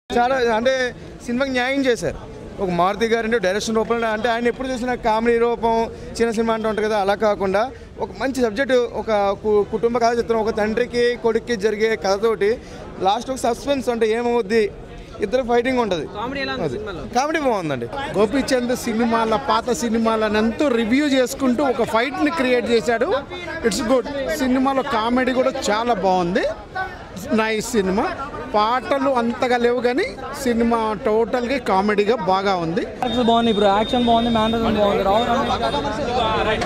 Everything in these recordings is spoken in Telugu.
చాలా అంటే సినిమాకి న్యాయం చేశారు ఒక మారుతి గారు అంటే డైరెక్షన్ రూపంలో అంటే ఆయన ఎప్పుడు చూసిన కామెడీ రూపం చిన్న సినిమా అంటూ ఉంటుంది కదా అలా కాకుండా ఒక మంచి సబ్జెక్టు ఒక కు- కుటుంబ కథ చిత్రం ఒక తండ్రికి కొడుక్కి జరిగే కథతోటి లాస్ట్ ఒక సస్పెన్స్ అంటే ఏమవుద్ది ఇద్దరు ఫైటింగ్ ఉంటుంది అది కామెడీ బాగుందండి గోపీచంద్ సినిమాల పాత సినిమాలనంతా రివ్యూ చేసుకుంటూ ఒక ఫైట్ని క్రియేట్ చేశాడు ఇట్స్ గుడ్ సినిమాలో కామెడీ కూడా చాలా బాగుంది నైస్ సినిమా పాటలు అంతగా లేవు కానీ సినిమా టోటల్గా కామెడీగా బాగా ఉంది యాక్షన్ బాగుంది బ్రో యాక్షన్ బాగుంది మ్యానరిజం బాగుంది రావు రమేష్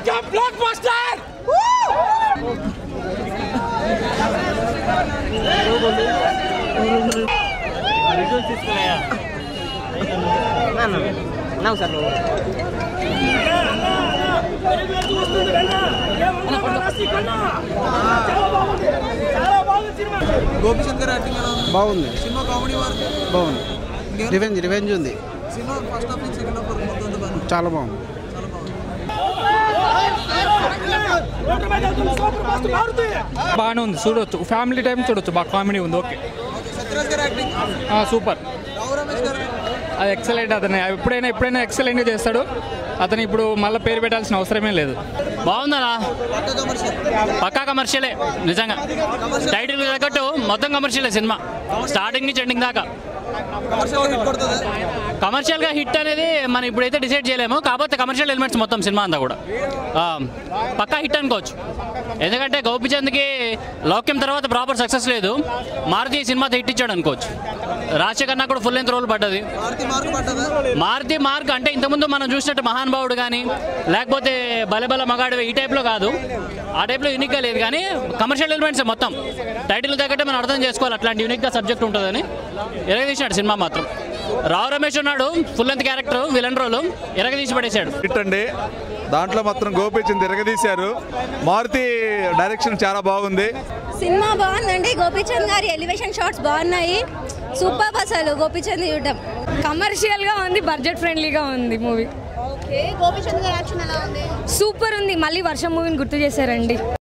గోపిచంద్ గారి యాక్టింగ్ ఎలా ఉంది బాగుంది సినిమా కామెడీ వరకు బాగుంది రివెంజ్ రివెంజ్ ఉంది సినిమా ఫస్ట్ హాఫ్ నుంచి సెకండ్ హాఫ్ వరకు మొత్తం అంతా బాగుంది చాలా బాగుంది చాలా బాగుంది బాగానే ఉంది చూడొచ్చు ఫ్యామిలీ టైం చూడొచ్చు బాగా కామెడీ ఉంది ఓకే ఓకే సత్యరాజ్ గారి యాక్టింగ్ సూపర్ రావు రమేష్ గారు అది ఎక్సలెంట్ అతను ఎప్పుడైనా ఎప్పుడైనా ఎక్సలెంట్గా చేస్తాడు అతను ఇప్పుడు మళ్ళీ పేరు పెట్టాల్సిన అవసరమే లేదు బాగుందనా పక్క కమర్షియల్ పక్కా కమర్షియలే నిజంగా టైటిల్ తగ్గట్టు మొత్తం కమర్షియలే సినిమా స్టార్టింగ్ నుంచి ఎండింగ్ దాకా కమర్షియల్ హిట్ కొడుతుంది కమర్షియల్గా హిట్ అనేది మనం ఇప్పుడైతే డిసైడ్ చేయలేము కాకపోతే కమర్షియల్ ఎలిమెంట్స్ మొత్తం సినిమా అంతా కూడా ఆ, పక్కా హిట్ అనుకోవచ్చు ఎందుకంటే గోపిచంద్కి లౌక్యం తర్వాత ప్రాపర్ సక్సెస్ లేదు మారుతి ఈ సినిమాతో హిట్ ఇచ్చాడు అనుకోవచ్చు రాజశేఖర్ నాకు కూడా ఫుల్ లెంత్ రోల్ పడ్డది భారతి మార్క్ పడ్డదా మారుతి మార్క్ అంటే ఇంతకుముందు మనం చూసినట్టు మహానుభావుడు కానీ లేకపోతే బలబల మగాడు ఈ టైప్లో కాదు ఆ టైప్లో యూనిక్గా లేదు కానీ కమర్షియల్ ఎలిమెంట్స్ మొత్తం టైటిల్ తగ్గట్టే మనం అర్థం చేసుకోవాలి అట్లాంటి యూనిక్గా సబ్జెక్ట్ ఉంటుందని ఎరగదీశాడు సినిమా మాత్రం రావు రమేష్ ఉన్నాడు full length character villain role ఎరగదీసి పడేశాడు హిట్ అండి దాంట్లో మాత్రం గోపిచంద్ తిరగదీశారు మారుతి డైరెక్షన్ చాలా బాగుంది సినిమా బాగుందండి గోపీచంద్ గారి ఎలివేషన్ షాట్స్ బాగున్నాయి సూపర్ అసలు గోపీచంద్ చూడటం కమర్షియల్ గా ఉంది బడ్జెట్ ఫ్రెండ్లీగా ఉంది మూవీ ఓకే గోపీచంద్ గారి యాక్షన్ ఎలా ఉంది సూపర్ ఉంది మళ్ళీ వర్షం మూవీని గుర్తు చేశారండి